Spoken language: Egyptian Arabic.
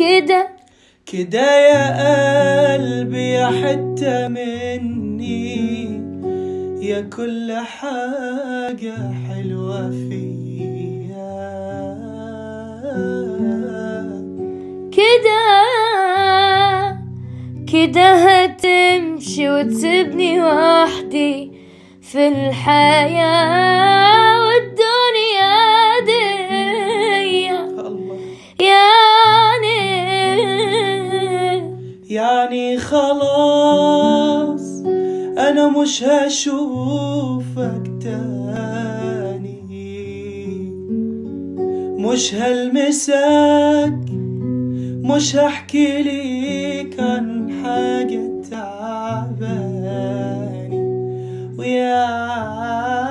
كده كده يا قلبي يا حتة مني يا كل حاجة حلوة فيا كده كده هتمشي وتسيبني وحدي في الحياة والدنيا دي الله يعني يعني خلاص أنا مش هشوفك تاني مش هلمسك مش هحكي ليك عن حاجة تعباني ويا